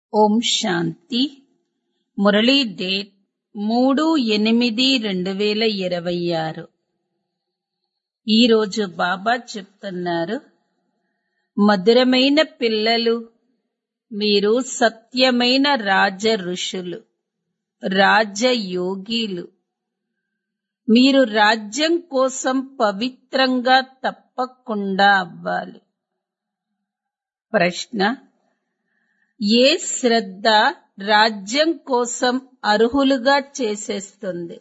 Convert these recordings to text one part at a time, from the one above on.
ఓం శాంతి Murali date మూడు ఎనిమిది రెండు వేల ఇరవై ఆరు ఈరోజు బాబా చెప్తున్నారు మధురమైన పిల్లలు మీరు సత్యమైన రాజ ఋషులు రాజయోగీలు మీరు రాజ్యం కోసం పవిత్రంగా తప్పకుండా అవ్వాలి ప్రశ్న ఏ శ్రద్ధ రాజ్యం కోసం అర్హులుగా చేసేస్తుంది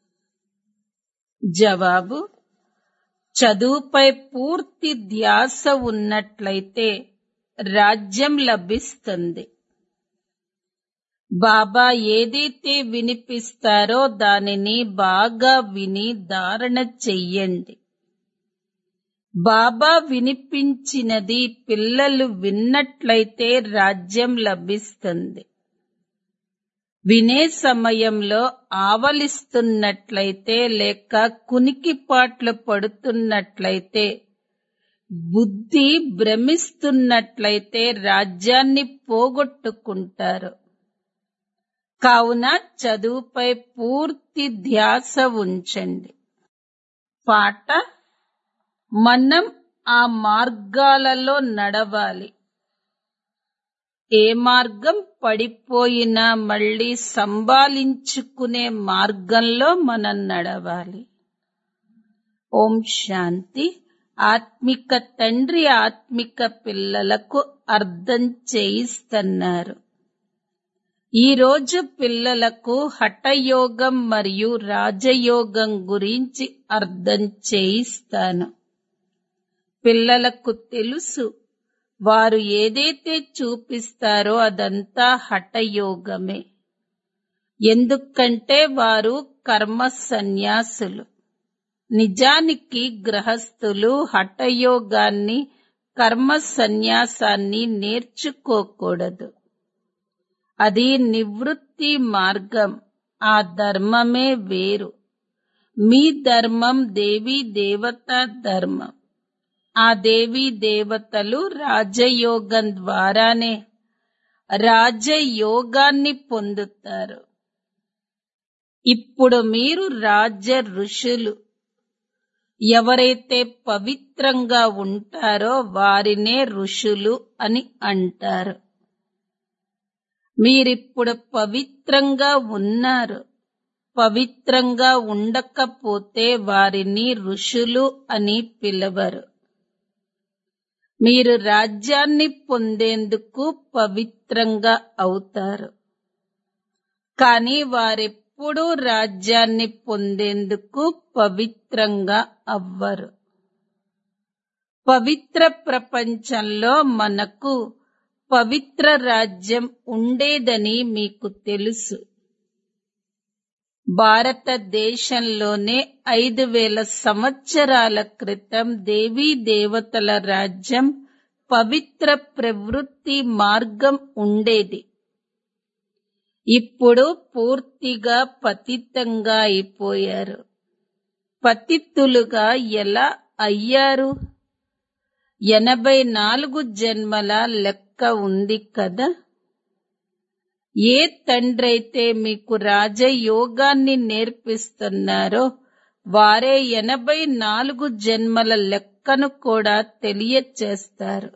జవాబు చదువుపై పూర్తి ధ్యాస ఉన్నట్లయితే రాజ్యం లభిస్తుంది బాబా ఏదైతే వినిపిస్తారో దానిని బాగా విని ధారణ చెయ్యండి బాబా వినిపించినది పిల్లలు విన్నట్లయితే రాజ్యం లభిస్తుంది వినే సమయంలో ఆవలిస్తున్నట్లయితే లేక కునికిపాట్లు పడుతున్నట్లయితే బుద్ధి భ్రమిస్తున్నట్లయితే రాజ్యాన్ని పోగొట్టుకుంటారు కావున చదువుపై పూర్తి ధ్యాస ఉంచండి పాట మనం ఆ మార్గాలలో నడవాలి ఏ మార్గం పడిపోయినా మళ్ళీ సంభాలించుకునే మార్గంలో మనం నడవాలి ఓం శాంతి ఆత్మిక తండ్రి ఆత్మిక పిల్లలకు అర్థం చేయిస్తున్నారు ఈ రోజు పిల్లలకు హఠయోగం మరియు రాజయోగం గురించి అర్థం చేయిస్తాను పిల్లలకు తెలుసు వారు ఏదైతే చూపిస్తారో అదంతా హఠయోగమే ఎందుకంటే వారు కర్మ సన్యాసులు నిజానికి గ్రహస్థులు హఠయోగాన్ని కర్మ సన్యాసాన్ని నేర్చుకోకూడదు అది నివృత్తి మార్గం ఆ ధర్మమే వేరు మీ ధర్మం దేవీ దేవత ధర్మం ఆ దేవీ దేవతలు రాజయోగం ద్వారానే రాజయోగాన్ని పొందుతారు ఇప్పుడు మీరు రాజ ఋషులు ఎవరైతే పవిత్రంగా ఉంటారో వారినే ఋషులు అని అంటారు మీరిప్పుడు పవిత్రంగా ఉన్నారు పవిత్రంగా ఉండకపోతే వారిని ఋషులు అని పిలవరు మీరు రాజ్యాన్ని పొందేందుకు పవిత్రంగా అవుతారు కానీ వారెప్పుడూ రాజ్యాన్ని పొందేందుకు పవిత్రంగా అవ్వరు పవిత్ర ప్రపంచంలో మనకు పవిత్ర రాజ్యం ఉండేదని మీకు తెలుసు భారతదేశంలోనే ఐదు వేల సంవత్సరాల క్రితం దేవీ దేవతల రాజ్యం పవిత్ర ప్రవృత్తి మార్గం ఉండేది ఇప్పుడు పూర్తిగా పతితంగా అయిపోయారు పతితులుగా ఎలా అయ్యారు ఎనభై నాలుగు జన్మల లెక్క ఉంది కదా ఏ తండ్రైతే మీకు రాజయోగాన్ని నేర్పిస్తున్నారో వారే ఎనభై నాలుగు జన్మల లెక్కను కూడా తెలియచేస్తారు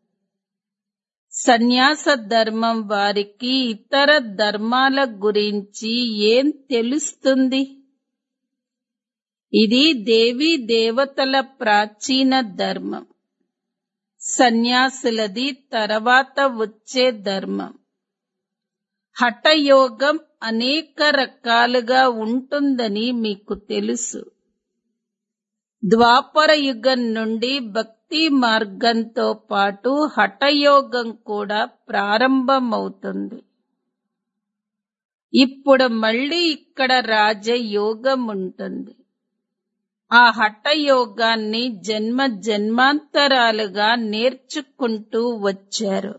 సన్యాస ధర్మం వారికి ఇతర ధర్మాల గురించి ఏం తెలుస్తుంది ఇది దేవీ దేవతల ప్రాచీన ధర్మం సన్యాసులది తర్వాత వచ్చే ధర్మం హఠయోగం అనేక రకాలుగా ఉంటుందని మీకు తెలుసు ద్వాపర యుగం నుండి భక్తి మార్గంతో పాటు హఠయోగం కూడా ప్రారంభమవుతుంది ఇప్పుడు మళ్ళీ ఇక్కడ రాజయోగం ఉంటుంది ఆ హఠయోగాన్ని జన్మ జన్మాంతరాలుగా నేర్చుకుంటూ వచ్చారు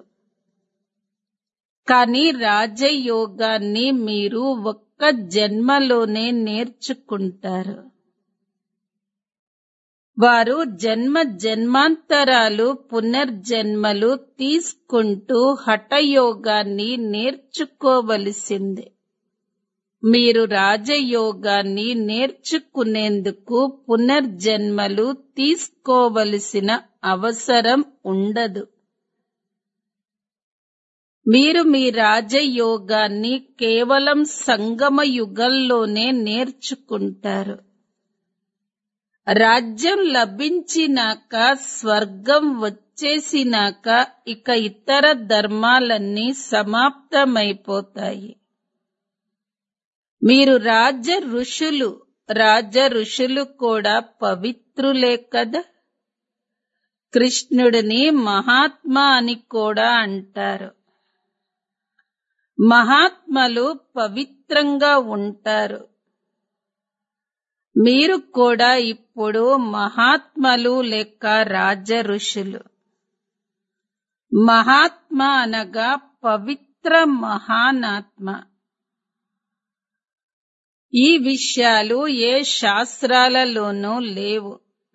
కానీ రాజయోగాన్ని మీరు ఒక్క జన్మలోనే నేర్చుకుంటారు వారు జన్మ జన్మాంతరాలు పునర్జన్మలు తీసుకుంటూ హఠయోగాన్ని నేర్చుకోవలసిందే మీరు రాజయోగాన్ని నేర్చుకునేందుకు పునర్జన్మలు తీసుకోవలసిన అవసరం ఉండదు మీరు మీ రాజయోగాన్ని కేవలం సంగమ యుగంలోనే నేర్చుకుంటారు రాజ్యం లభించినాక స్వర్గం వచ్చేసినాక ఇక ఇతర ధర్మాలన్నీ సమాప్తమైపోతాయి మీరు రాజ ఋషులు రాజ ఋషులు కూడా పవిత్రులే కదా కృష్ణుడిని మహాత్మా అని కూడా అంటారు మహాత్మలు పవిత్రంగా ఉంటారు మీరు కూడా ఇప్పుడు మహాత్మలు లేక రాజ ఋషులు మహాత్మ అనగా పవిత్ర మహానాత్మ ఈ విషయాలు ఏ శాస్త్రాలలోనూ లేవు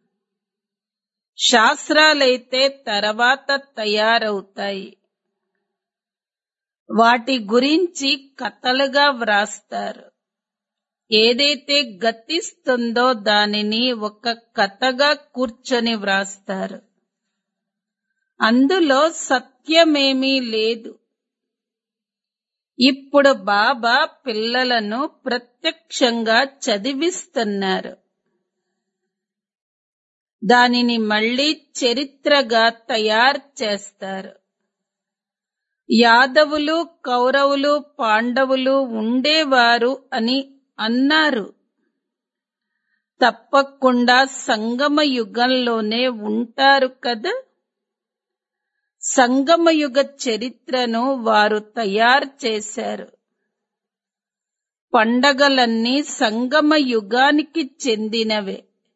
శాస్త్రాలైతే తర్వాత తయారవుతాయి వాటి గురించి కథలుగా వ్రాస్తారు ఏదైతే గతిస్తుందో దానిని ఒక కథగా కూర్చొని వ్రాస్తారు అందులో సత్యమేమీ లేదు ఇప్పుడు బాబా పిల్లలను ప్రత్యక్షంగా చదివిస్తున్నారు దానిని మళ్ళీ చరిత్రగా తయారు చేస్తారు యాదవులు కౌరవులు పాండవులు ఉండేవారు అని అన్నారు తప్పకుండా సంగమ యుగంలోనే ఉంటారు కదా సంగమయుగ చరిత్రను వారు తయారు చేశారు పండగలన్నీ సంగమ యుగానికి చెందినవే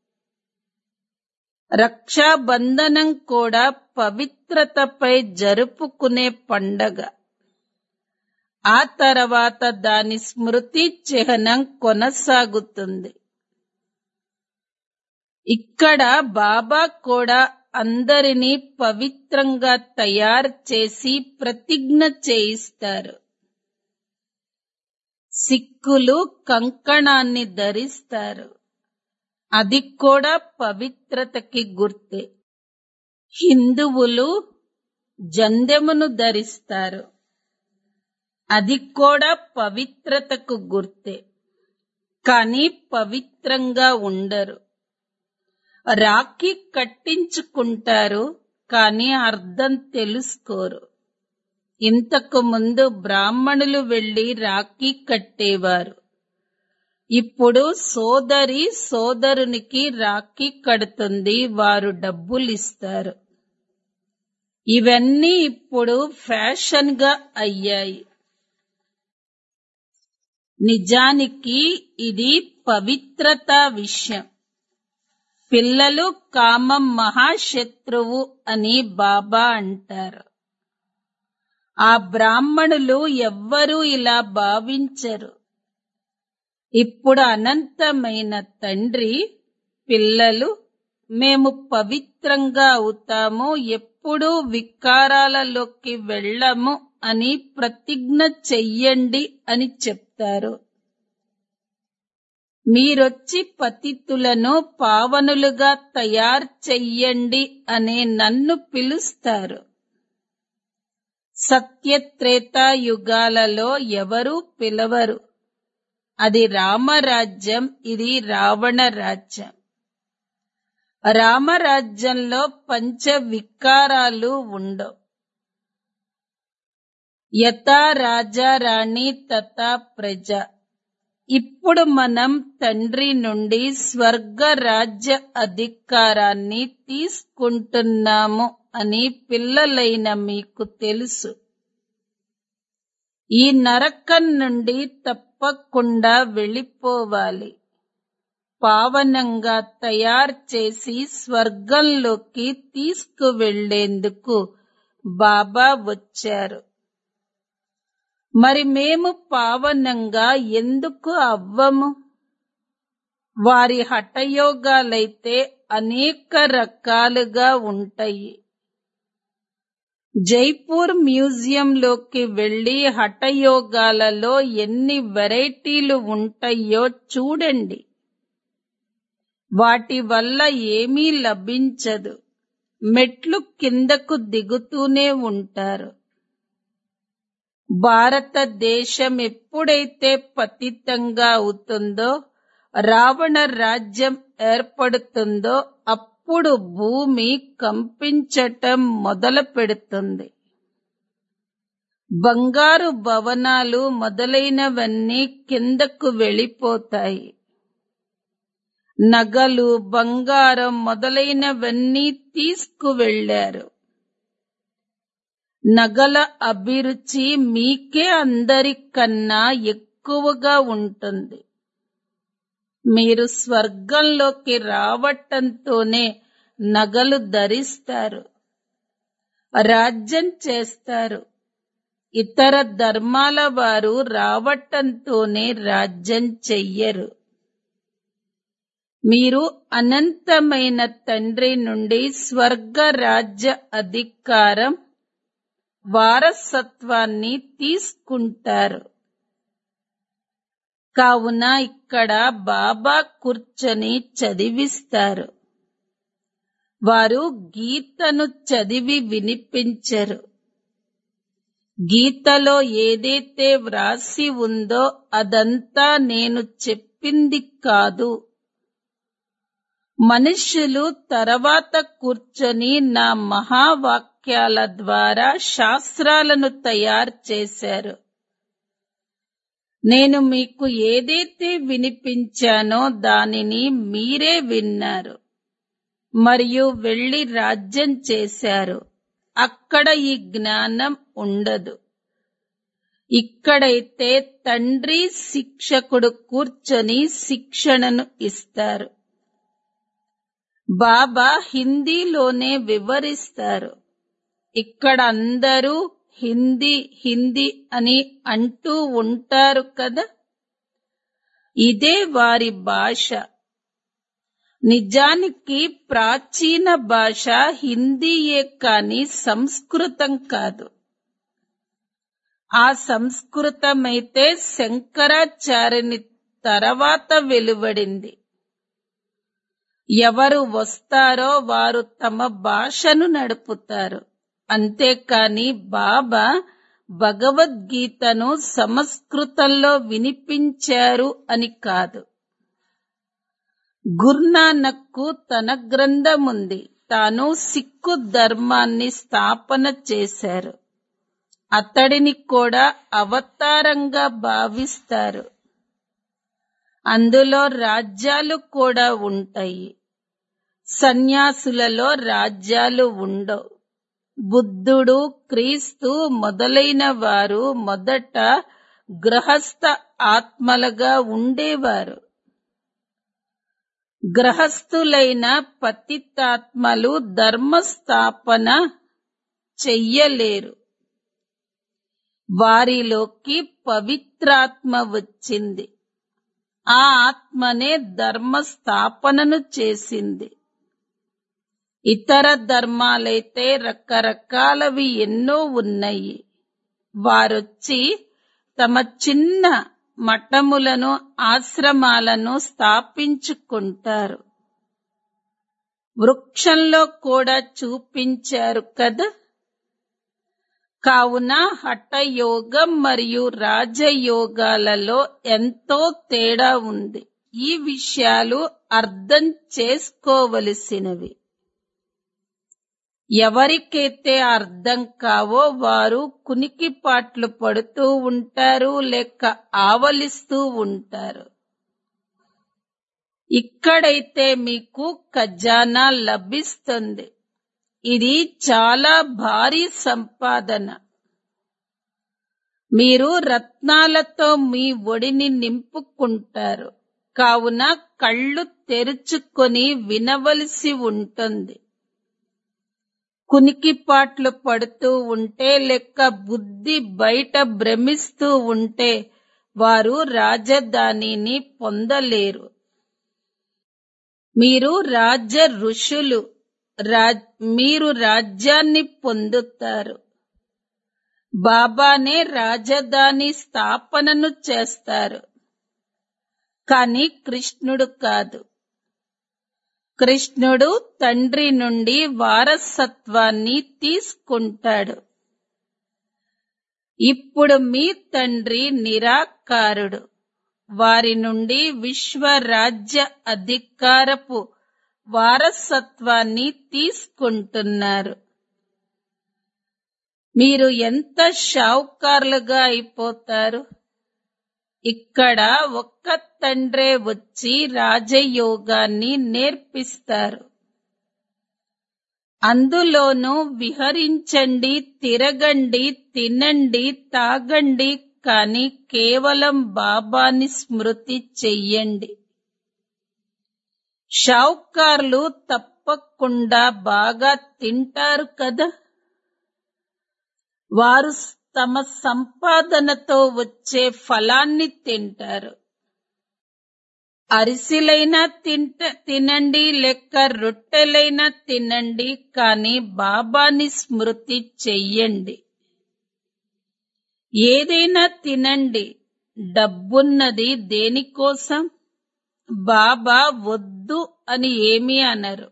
రక్షాబంధనం కూడా పవిత్రతపై జరుపుకునే పండగ ఆ తర్వాత దాని స్మృతి చిహ్నం కొనసాగుతుంది ఇక్కడ బాబా కూడా అందరినీ పవిత్రంగా తయారు చేసి ప్రతిజ్ఞ చేయిస్తారు సిక్కులు కంకణాన్ని ధరిస్తారు అది కూడా పవిత్రతకి గుర్తే హిందువులు జందెమును ధరిస్తారు అది కూడా పవిత్రతకు గుర్తే కానీ పవిత్రంగా ఉండరు రాఖీ కట్టించుకుంటారు కానీ అర్థం తెలుసుకోరు ఇంతకు ముందు బ్రాహ్మణులు వెళ్లి రాఖీ కట్టేవారు ఇప్పుడు సోదరి సోదరునికి రాఖీ కడుతుంది వారు డబ్బులిస్తారు ఇవన్నీ ఇప్పుడు ఫ్యాషన్ గా అయ్యాయి నిజానికి ఇది పవిత్రత విషయం పిల్లలు కామం మహాశత్రువు అని బాబా అంటారు ఆ బ్రాహ్మణులు ఎవ్వరూ ఇలా భావించరు ఇప్పుడు అనంతమైన తండ్రి పిల్లలు మేము పవిత్రంగా అవుతాము ఎప్పుడూ వికారాలలోకి వెళ్ళము అని ప్రతిజ్ఞ చెయ్యండి అని చెప్తారు మీరొచ్చి పతితులను పావనులుగా తయారు చెయ్యండి అనే నన్ను పిలుస్తారు సత్యత్రేతాయుగాలలో ఎవరూ పిలవరు అది రామరాజ్యం ఇది రావణ రాజ్యం రామరాజ్యంలో పంచ వికారాలు ఉండవు యథా రాజా రాణి తథా ప్రజ ఇప్పుడు మనం తండ్రి నుండి స్వర్గ రాజ్య అధికారాన్ని తీసుకుంటున్నాము అని పిల్లలైన మీకు తెలుసు ఈ నరకం నుండి తప్పకుండా వెళ్ళిపోవాలి పావనంగా తయారు చేసి స్వర్గంలోకి తీసుకువెళ్లేందుకు బాబా వచ్చారు మరి మేము పావనంగా ఎందుకు అవ్వము వారి హఠయోగాలైతే అనేక రకాలుగా ఉంటాయి జైపూర్ మ్యూజియంలోకి వెళ్లి హఠయోగాలలో ఎన్ని వెరైటీలు ఉంటాయో చూడండి వాటి వల్ల ఏమీ లభించదు మెట్లు కిందకు దిగుతూనే ఉంటారు భారతదేశం ఎప్పుడైతే పతితంగా అవుతుందో రావణ రాజ్యం ఏర్పడుతుందో అప్పుడు భూమి కంపించటం మొదలు పెడుతుంది బంగారు భవనాలు మొదలైనవన్నీ కిందకు వెళ్ళిపోతాయి నగలు బంగారం మొదలైనవన్నీ తీసుకువెళ్లారు నగల అభిరుచి మీకే అందరికన్నా ఎక్కువగా ఉంటుంది మీరు స్వర్గంలోకి రావటంతోనే నగలు ధరిస్తారు రాజ్యం చేస్తారు ఇతర ధర్మాల వారు రావటంతోనే రాజ్యం చెయ్యరు మీరు అనంతమైన తండ్రి నుండి స్వర్గ రాజ్య అధికారం వారసత్వాన్ని తీసుకుంటారు కావున ఇక్కడ బాబా కూర్చొని చదివిస్తారు వారు గీతను చదివి వినిపించరు గీతలో ఏదైతే వ్రాసి ఉందో అదంతా నేను చెప్పింది కాదు మనుష్యులు తర్వాత కూర్చొని నా మహావాక్యాల ద్వారా శాస్త్రాలను తయారు చేశారు నేను మీకు ఏదైతే వినిపించానో దానిని మీరే విన్నారు మరియు వెళ్లి రాజ్యం చేశారు అక్కడ ఈ జ్ఞానం ఉండదు ఇక్కడైతే తండ్రి శిక్షకుడు కూర్చొని శిక్షణను ఇస్తారు బాబా హిందీలోనే వివరిస్తారు ఇక్కడ అందరూ హిందీ హిందీ అని అంటూ ఉంటారు కదా ఇదే వారి భాష నిజానికి ప్రాచీన భాష హిందీయే కాని సంస్కృతం కాదు ఆ సంస్కృతమైతే శంకరాచార్యుని తర్వాత వెలువడింది ఎవరు వస్తారో వారు తమ భాషను నడుపుతారు అంతేకాని బాబా భగవద్గీతను సంస్కృతంలో వినిపించారు అని కాదు గుర్నానక్కు తన గ్రంథముంది తాను సిక్కు ధర్మాన్ని స్థాపన చేశారు అతడిని కూడా అవతారంగా భావిస్తారు అందులో రాజ్యాలు కూడా ఉంటాయి సన్యాసులలో రాజ్యాలు ఉండవు బుద్ధుడు క్రీస్తు మొదలైన వారు మొదట గృహస్థ ఆత్మలుగా ఉండేవారు గ్రహస్థులైన పతితాత్మలు ధర్మస్థాపన చెయ్యలేరు వారిలోకి పవిత్రాత్మ వచ్చింది ఆ ఆత్మనే ధర్మ స్థాపనను చేసింది ఇతర ధర్మాలైతే రకరకాలవి ఎన్నో ఉన్నాయి వారొచ్చి తమ చిన్న మఠములను ఆశ్రమాలను స్థాపించుకుంటారు వృక్షంలో కూడా చూపించారు కదా కావున హఠయోగం మరియు రాజయోగాలలో ఎంతో తేడా ఉంది ఈ విషయాలు అర్థం చేసుకోవలసినవి ఎవరికైతే అర్థం కావో వారు కునికిపాట్లు పడుతూ ఉంటారు లేక ఆవలిస్తూ ఉంటారు ఇక్కడైతే మీకు ఖజానా లభిస్తుంది ఇది చాలా భారీ సంపాదన మీరు రత్నాలతో మీ ఒడిని నింపుకుంటారు కావున కళ్ళు తెరుచుకొని వినవలసి ఉంటుంది కునికిపాట్లు పడుతూ ఉంటే లెక్క బుద్ధి బయట భ్రమిస్తూ ఉంటే వారు రాజధానిని పొందలేరు మీరు రాజ్య ఋషులు రాజ్ మీరు రాజ్యాన్ని పొందుతారు బాబానే రాజధాని స్థాపనను చేస్తారు కాని కృష్ణుడు కాదు కృష్ణుడు తండ్రి నుండి వారసత్వాన్ని తీసుకుంటాడు ఇప్పుడు మీ తండ్రి నిరాకారుడు వారి నుండి విశ్వరాజ్య అధికారపు వారసత్వాన్ని తీసుకుంటున్నారు మీరు ఎంత షావుకారులుగా అయిపోతారు ఇక్కడ ఒక్క తండ్రే వచ్చి రాజయోగాన్ని నేర్పిస్తారు అందులోనూ విహరించండి తిరగండి తినండి తాగండి కాని కేవలం బాబాని స్మృతి చెయ్యండి షావుకార్లు తప్పకుండా బాగా తింటారు కదా వారు తమ సంపాదనతో వచ్చే ఫలాన్ని తింటారు అరిసిలైనా తింట తినండి లేక రొట్టెలైనా తినండి కానీ బాబాని స్మృతి చెయ్యండి ఏదైనా తినండి డబ్బున్నది దేనికోసం బాబా వద్దు అని ఏమీ అనరు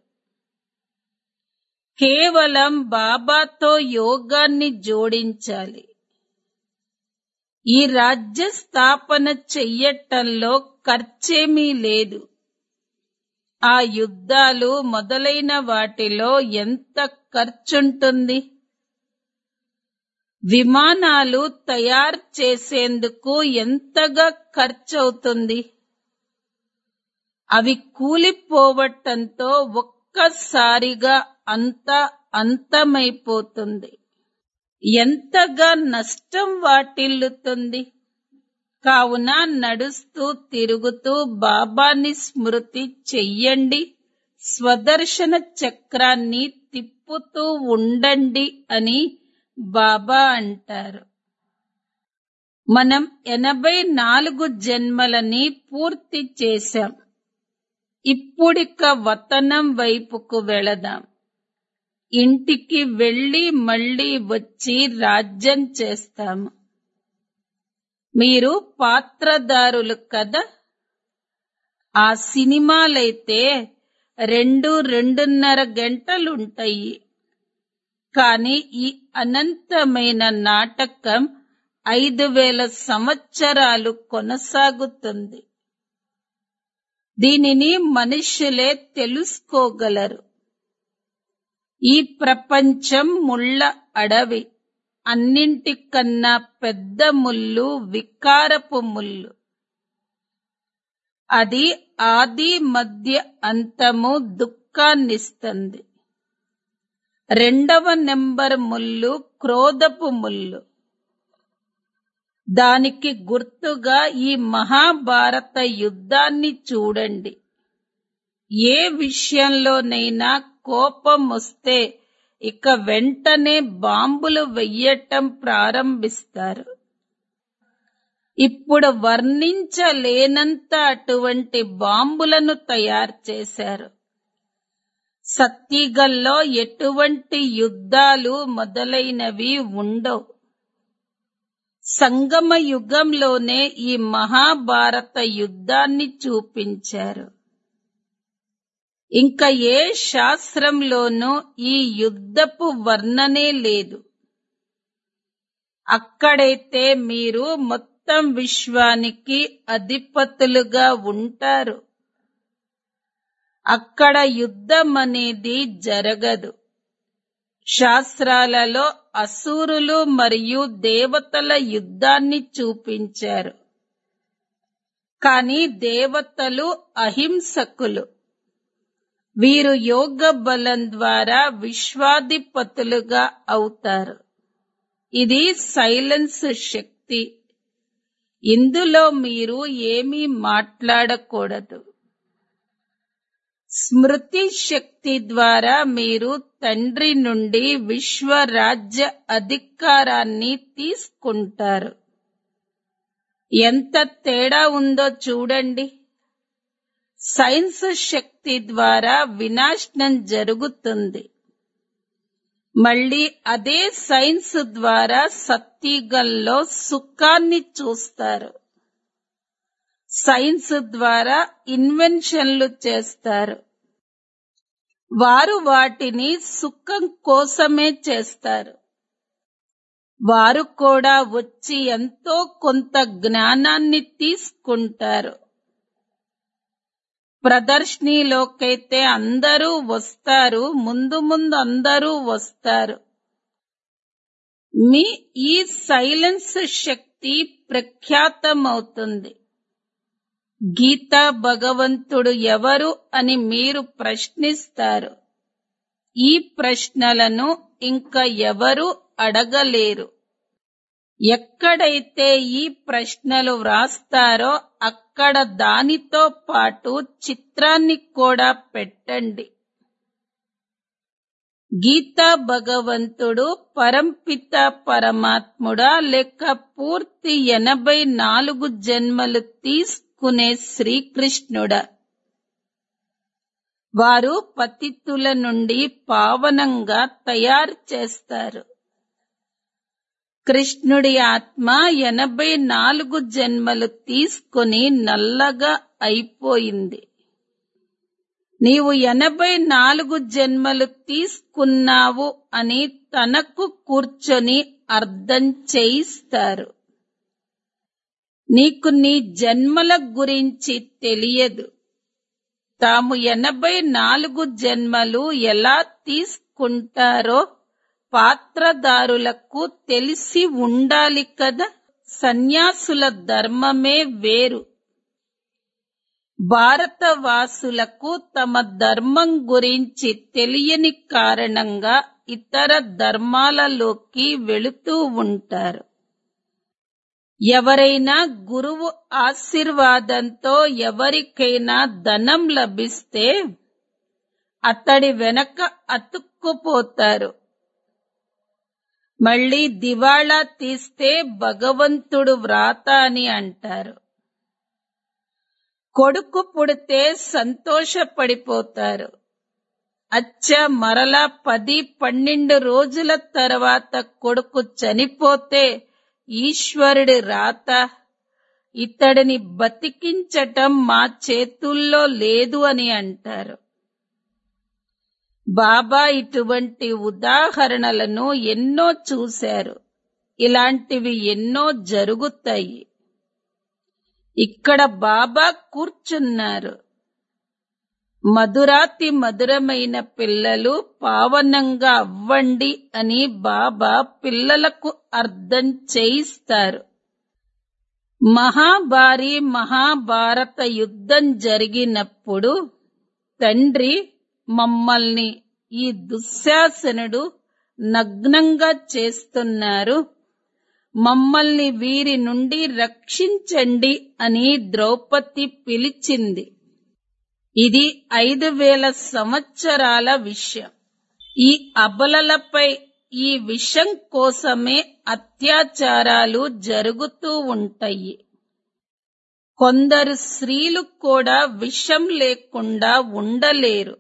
కేవలం బాబాతో యోగాన్ని జోడించాలి ఈ రాజ్య స్థాపన చెయ్యటంలో ఖర్చేమీ లేదు ఆ యుద్ధాలు మొదలైన వాటిలో ఎంత ఖర్చుంటుంది విమానాలు తయారు చేసేందుకు ఎంతగా ఖర్చవుతుంది అవి కూలిపోవటంతో ఒక్కసారిగా అంతా అంతమైపోతుంది ఎంతగా నష్టం వాటిల్లుతుంది కావున నడుస్తూ తిరుగుతూ బాబాని స్మృతి చెయ్యండి స్వదర్శన చక్రాన్ని తిప్పుతూ ఉండండి అని బాబా అంటారు మనం ఎనభై నాలుగు జన్మలని పూర్తి చేశాం ఇప్పుడిక వతనం వైపుకు వెళదాం ఇంటికి వెళ్ళి మళ్ళీ వచ్చి రాజ్యం చేస్తాము మీరు పాత్రదారులు కదా ఆ సినిమాలైతే రెండు రెండున్నర గంటలుంటాయి కానీ ఈ అనంతమైన నాటకం ఐదు వేల సంవత్సరాలు కొనసాగుతుంది దీనిని మనుష్యులే తెలుసుకోగలరు ఈ ప్రపంచం ముళ్ళ అడవి అన్నింటికన్నా పెద్ద ముళ్ళు వికారపు ముళ్ళు అది ఆది మధ్య అంతము దుఃఖాన్నిస్తుంది రెండవ నెంబర్ ముళ్ళు క్రోధపు ముళ్ళు దానికి గుర్తుగా ఈ మహాభారత యుద్ధాన్ని చూడండి ఏ విషయంలోనైనా కోపం వస్తే ఇక వెంటనే బాంబులు వెయ్యటం ప్రారంభిస్తారు ఇప్పుడు వర్ణించలేనంత అటువంటి బాంబులను తయారు చేశారు సత్తిగల్లో ఎటువంటి యుద్ధాలు మొదలైనవి ఉండవు సంగమ యుగంలోనే ఈ మహాభారత యుద్ధాన్ని చూపించారు ఇంకా ఏ శాస్త్రంలోనూ ఈ యుద్ధపు వర్ణనే లేదు అక్కడైతే మీరు మొత్తం విశ్వానికి అధిపతులుగా ఉంటారు అక్కడ యుద్ధం అనేది జరగదు శాస్త్రాలలో అసూరులు మరియు దేవతల యుద్ధాన్ని చూపించారు కానీ దేవతలు అహింసకులు వీరు యోగ బలం ద్వారా విశ్వాధిపతులుగా అవుతారు ఇది సైలెన్స్ శక్తి ఇందులో మీరు ఏమీ మాట్లాడకూడదు స్మృతి శక్తి ద్వారా మీరు తండ్రి నుండి విశ్వరాజ్య అధికారాన్ని తీసుకుంటారు ఎంత తేడా ఉందో చూడండి సైన్స్ శక్తి ద్వారా వినాశనం జరుగుతుంది మళ్ళీ అదే సైన్స్ ద్వారా సత్యుగంలో సుఖాన్ని చూస్తారు సైన్స్ ద్వారా ఇన్వెన్షన్లు చేస్తారు వారు వాటిని సుఖం కోసమే చేస్తారు వారు కూడా వచ్చి ఎంతో కొంత జ్ఞానాన్ని తీసుకుంటారు ప్రదర్శనలోకైతే అందరూ వస్తారు ముందు ముందు అందరూ వస్తారు మీ ఈ సైలెన్స్ శక్తి ప్రఖ్యాతమవుతుంది గీతా భగవంతుడు ఎవరు అని మీరు ప్రశ్నిస్తారు ఈ ప్రశ్నలను ఇంకా ఎవరు అడగలేరు ఎక్కడైతే ఈ ప్రశ్నలు వ్రాస్తారో అక్కడ దానితో పాటు చిత్రాన్ని కూడా పెట్టండి గీతా భగవంతుడు పరంపిత పరమాత్ముడా లేక పూర్తి ఎనభై నాలుగు జన్మలు తీసుకునే శ్రీకృష్ణుడా వారు పతితుల నుండి పావనంగా తయారు చేస్తారు కృష్ణుడి ఆత్మ ఎనభై నాలుగు జన్మలు తీసుకుని నల్లగా అయిపోయింది నీవు ఎనభై నాలుగు జన్మలు తీసుకున్నావు అని తనకు కూర్చొని అర్థం చేయిస్తారు నీకు నీ జన్మల గురించి తెలియదు తాము ఎనభై నాలుగు జన్మలు ఎలా తీసుకుంటారో పాత్రదారులకు తెలిసి ఉండాలి కదా సన్యాసుల ధర్మమే వేరు భారతవాసులకు తమ ధర్మం గురించి తెలియని కారణంగా ఇతర ధర్మాలలోకి వెళుతూ ఉంటారు ఎవరైనా గురువు ఆశీర్వాదంతో ఎవరికైనా ధనం లభిస్తే అతడి వెనక అతుక్కుపోతారు మళ్ళీ దివాళా తీస్తే భగవంతుడు వ్రాత అని అంటారు కొడుకు పుడితే సంతోషపడిపోతారు అచ్చ మరలా పది పన్నెండు రోజుల తర్వాత కొడుకు చనిపోతే ఈశ్వరుడి రాత ఇతడిని బతికించటం మా చేతుల్లో లేదు అని అంటారు బాబా ఇటువంటి ఉదాహరణలను ఎన్నో చూశారు ఇలాంటివి ఎన్నో జరుగుతాయి ఇక్కడ బాబా కూర్చున్నారు మధురాతి మధురమైన పిల్లలు పావనంగా అవ్వండి అని బాబా పిల్లలకు అర్థం చేయిస్తారు మహాభారీ మహాభారత యుద్ధం జరిగినప్పుడు తండ్రి మమ్మల్ని ఈ దుశ్శాసనుడు నగ్నంగా చేస్తున్నారు మమ్మల్ని వీరి నుండి రక్షించండి అని ద్రౌపది పిలిచింది ఇది ఐదు వేల సంవత్సరాల విషయం ఈ అబలలపై ఈ విషం కోసమే అత్యాచారాలు జరుగుతూ ఉంటాయి కొందరు స్త్రీలు కూడా విషం లేకుండా ఉండలేరు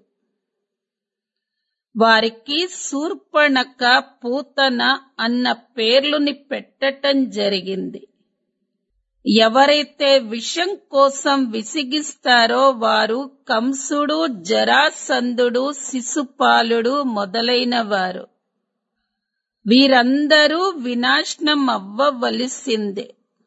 వారికి శూర్పణక పూతన అన్న పేర్లుని పెట్టటం జరిగింది ఎవరైతే విషం కోసం విసిగిస్తారో వారు కంసుడు జరాసంధుడు శిశుపాలుడు మొదలైన వారు వీరందరూ వినాశనం అవ్వవలసిందే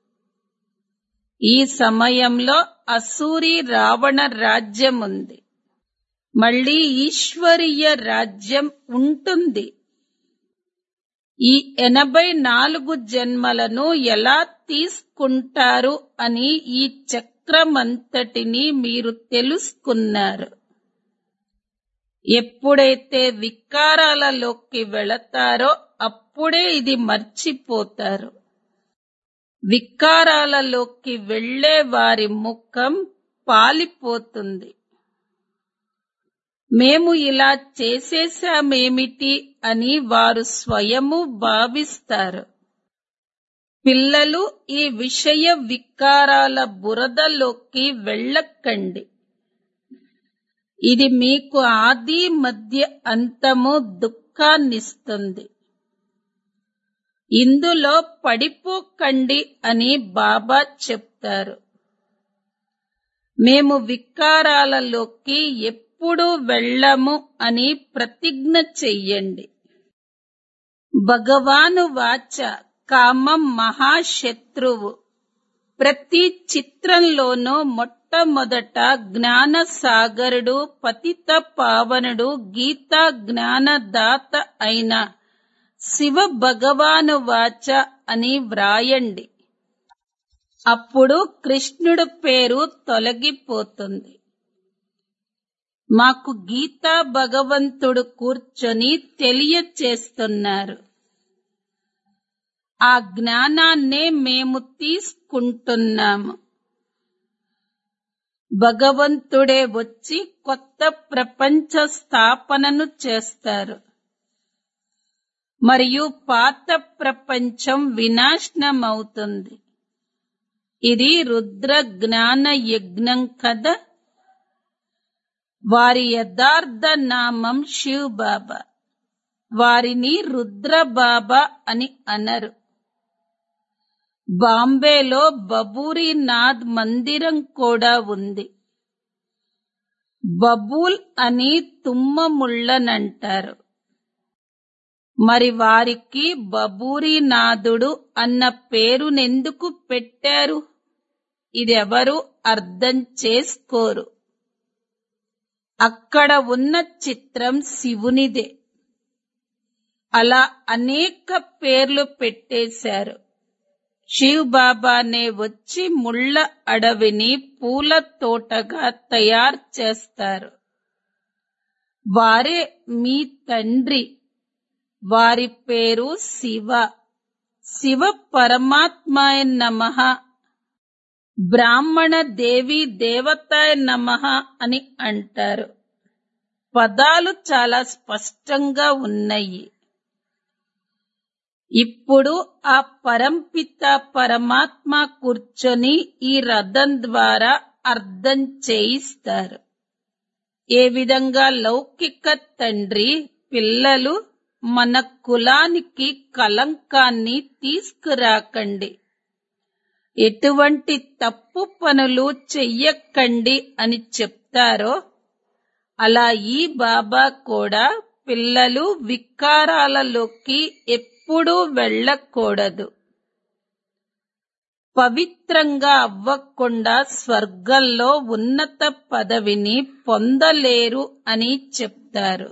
ఈ సమయంలో అసూరి రావణ రాజ్యం ఉంది మళ్ళీ ఈశ్వరీయ రాజ్యం ఉంటుంది ఈ ఎనభై నాలుగు జన్మలను ఎలా తీసుకుంటారు అని ఈ చక్రమంతటిని మీరు తెలుసుకున్నారు ఎప్పుడైతే వికారాలలోకి వెళతారో అప్పుడే ఇది మర్చిపోతారు వికారాలలోకి వెళ్లే వారి ముఖం పాలిపోతుంది మేము ఇలా చేసేశామేమిటి అని వారు స్వయము భావిస్తారు పిల్లలు ఈ విషయ వికారాల బురదలోకి వెళ్ళకండి ఇది మీకు ఆది మధ్య అంతము దుఃఖాన్నిస్తుంది ఇందులో పడిపోకండి అని బాబా చెప్తారు మేము వికారాలలోకి ఎప్పుడు వెళ్ళము అని ప్రతిజ్ఞ చెయ్యండి భగవాను వాచ కామం మహాశత్రువు ప్రతి చిత్రంలోనూ మొట్టమొదట జ్ఞాన సాగరుడు పతిత పావనుడు గీతా జ్ఞానదాత అయిన శివ భగవాను వాచ అని వ్రాయండి అప్పుడు కృష్ణుడు పేరు తొలగిపోతుంది మాకు గీతా భగవంతుడు కూర్చొని తెలియచేస్తున్నారు ఆ జ్ఞానాన్నే మేము తీసుకుంటున్నాము భగవంతుడే వచ్చి కొత్త ప్రపంచ స్థాపనను చేస్తారు మరియు పాత ప్రపంచం వినాశనమవుతుంది ఇది రుద్ర జ్ఞాన యజ్ఞం కదా వారి యథార్థ నామం శివ్ బాబా వారిని రుద్ర బాబా అని అనరు బాంబేలో బబూరినాథ్ మందిరం కూడా ఉంది బబూల్ అని తుమ్మముళ్ళనంటారు మరి వారికి బబూరినాథుడు అన్న పేరునెందుకు పెట్టారు ఇదెవరు అర్థం చేసుకోరు అక్కడ ఉన్న చిత్రం శివునిదే అలా అనేక పేర్లు పెట్టేశారు శివ్ బాబానే వచ్చి ముళ్ళ అడవిని పూల తోటగా తయారు చేస్తారు వారే మీ తండ్రి వారి పేరు శివ శివ పరమాత్మాయ నమ బ్రాహ్మణ దేవి దేవతాయ నమ అని అంటారు పదాలు చాలా స్పష్టంగా ఉన్నాయి ఇప్పుడు ఆ పరంపిత పరమాత్మ కూర్చొని ఈ రథం ద్వారా అర్థం చేయిస్తారు ఏ విధంగా లౌకిక తండ్రి పిల్లలు మన కులానికి కలంకాన్ని తీసుకురాకండి ఎటువంటి తప్పు పనులు చెయ్యకండి అని చెప్తారో అలా ఈ బాబా కూడా పిల్లలు వికారాలలోకి ఎప్పుడూ వెళ్ళకూడదు పవిత్రంగా అవ్వకుండా స్వర్గంలో ఉన్నత పదవిని పొందలేరు అని చెప్తారు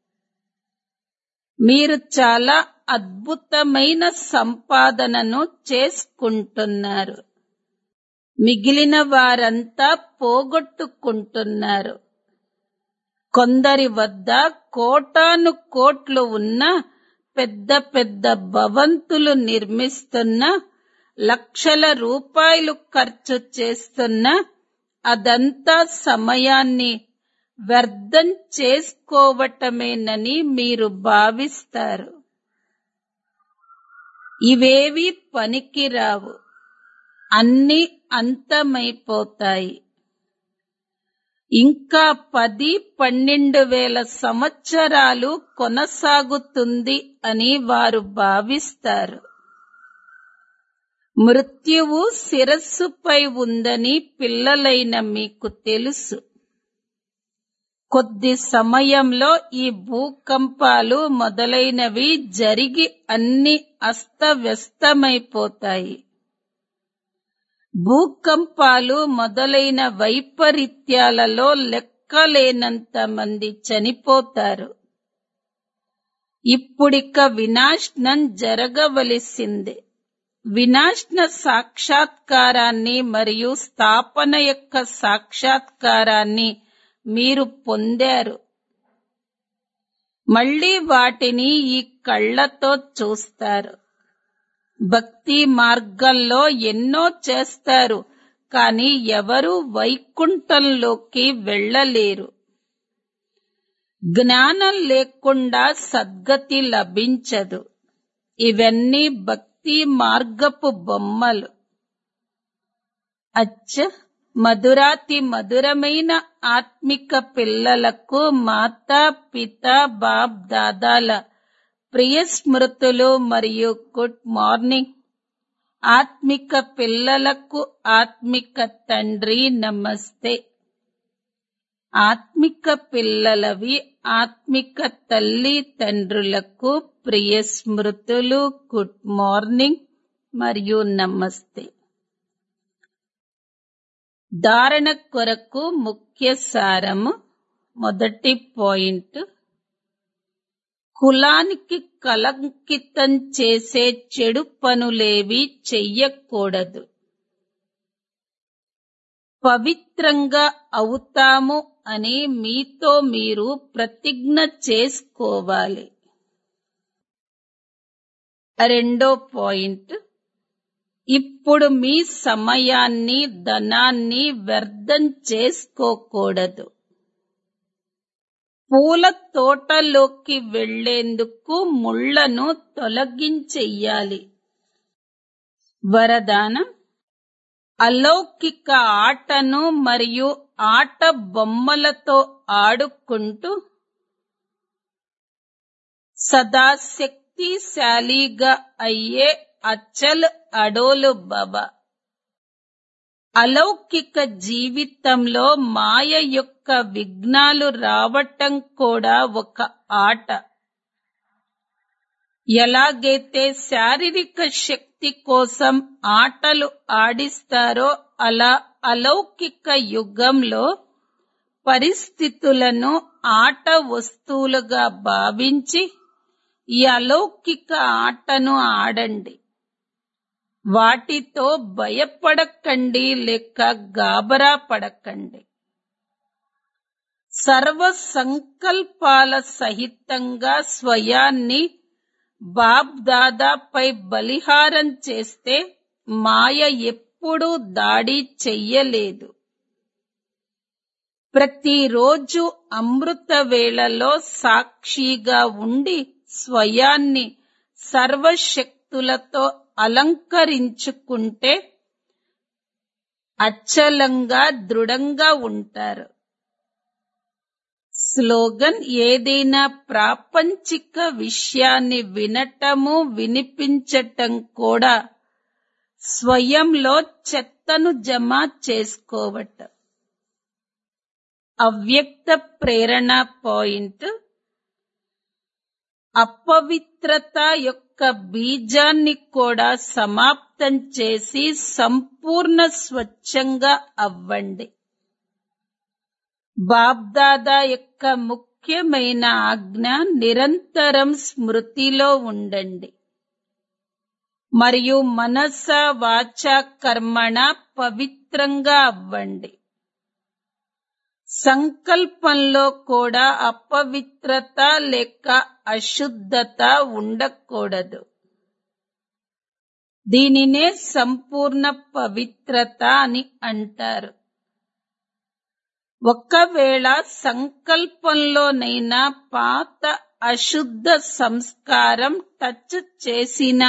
మీరు చాలా అద్భుతమైన సంపాదనను చేసుకుంటున్నారు మిగిలిన వారంతా పోగొట్టుకుంటున్నారు కొందరి వద్ద కోటాను కోట్లు ఉన్న పెద్ద పెద్ద భవంతులు నిర్మిస్తున్న లక్షల రూపాయలు ఖర్చు చేస్తున్న అదంతా సమయాన్ని వ్యర్థం చేసుకోవటమేనని మీరు భావిస్తారు ఇవేవి పనికిరావు అన్ని అంతమైపోతాయి ఇంకా పది పన్నెండు వేల సంవత్సరాలు కొనసాగుతుంది అని వారు భావిస్తారు మృత్యువు శిరస్సుపై ఉందని పిల్లలైన మీకు తెలుసు కొద్ది సమయంలో ఈ భూకంపాలు మొదలైనవి జరిగి అన్ని అస్తవ్యస్తమైపోతాయి భూకంపాలు మొదలైన వైపరీత్యాలలో లెక్కలేనంత మంది చనిపోతారు ఇప్పుడిక వినాశనం జరగవలసిందే వినాశన సాక్షాత్కారాన్ని మరియు స్థాపన యొక్క సాక్షాత్కారాన్ని మీరు పొందారు మళ్ళీ వాటిని ఈ కళ్ళతో చూస్తారు భక్తి మార్గంలో ఎన్నో చేస్తారు కానీ ఎవరు వైకుంఠంలోకి వెళ్ళలేరు జ్ఞానం లేకుండా సద్గతి లభించదు ఇవన్నీ భక్తి మార్గపు బొమ్మలు అచ్చ మధురాతి మధురమైన ఆత్మిక పిల్లలకు మాతా పిత బాప్ దాదాల ప్రియ స్మృతులు మరియు గుడ్ మార్నింగ్ ఆత్మిక పిల్లలకు ఆత్మిక తండ్రి నమస్తే ఆత్మిక పిల్లలవి ఆత్మిక తల్లి తండ్రులకు ప్రియ స్మృతులు గుడ్ మార్నింగ్ మరియు నమస్తే ధారణ కొరకు ముఖ్య సారము మొదటి పాయింట్ కులానికి కలంకితం చేసే చెడు పనులేవి చెయ్యకూడదు పవిత్రంగా అవుతాము అని మీతో మీరు ప్రతిజ్ఞ చేసుకోవాలి రెండో పాయింట్ ఇప్పుడు మీ సమయాన్ని ధనాన్ని వ్యర్థం చేసుకోకూడదు పూల తోటలోకి వెళ్లేందుకు ముళ్లను తొలగించెయ్యాలి వరదానం అలౌకిక ఆటను మరియు ఆట బొమ్మలతో ఆడుకుంటూ సదా శక్తిశాలిగా అయ్యే అచల్ అడోలు బాబా అలౌకిక జీవితంలో మాయ యొక్క విఘ్నాలు రావటం కూడా ఒక ఆట ఎలాగైతే శారీరక శక్తి కోసం ఆటలు ఆడిస్తారో అలా అలౌకిక యుగంలో పరిస్థితులను ఆట వస్తువులుగా భావించి ఈ అలౌకిక ఆటను ఆడండి వాటితో భయపడకండి లేక గాబరా పడకండి సర్వ సంకల్పాల సహితంగా స్వయాన్ని బాబ్ దాదాపై బలిహారం చేస్తే మాయ ఎప్పుడూ దాడి చెయ్యలేదు ప్రతిరోజు అమృత వేళలో సాక్షిగా ఉండి స్వయాన్ని సర్వశక్తులతో అలంకరించుకుంటే అచ్చలంగా దృఢంగా ఉంటారు స్లోగన్ ఏదైనా ప్రాపంచిక విషయాన్ని వినటము వినిపించటం కూడా స్వయంలో చెత్తను జమ చేసుకోవటం అవ్యక్త ప్రేరణ పాయింట్ అపవిత్రత యొక్క బీజాన్ని కూడా సమాప్తం చేసి సంపూర్ణ స్వచ్ఛంగా అవ్వండి బాబ్దాదా యొక్క ముఖ్యమైన ఆజ్ఞ నిరంతరం స్మృతిలో ఉండండి మరియు మనస వాచ కర్మణ పవిత్రంగా అవ్వండి సంకల్పంలో కూడా అపవిత్రత లేక అశుద్ధత ఉండకూడదు దీనినే సంపూర్ణ పవిత్రత అని అంటారు ఒకవేళ సంకల్పంలోనైనా పాత అశుద్ధ సంస్కారం టచ్ చేసిన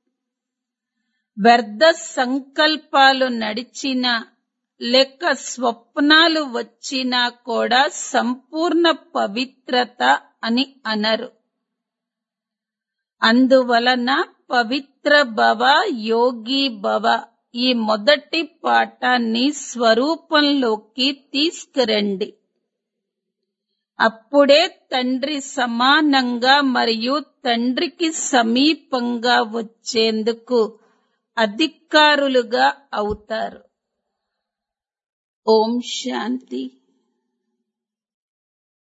వ్యర్థ సంకల్పాలు నడిచిన లేక స్వప్నాలు వచ్చినా కూడా సంపూర్ణ పవిత్రత అని అనరు అందువలన పవిత్ర భవ యోగి భవ ఈ మొదటి పాఠాన్ని స్వరూపంలోకి తీసుకురండి అప్పుడే తండ్రి సమానంగా మరియు తండ్రికి సమీపంగా వచ్చేందుకు అధికారులుగా అవుతారు ఓం శాంతి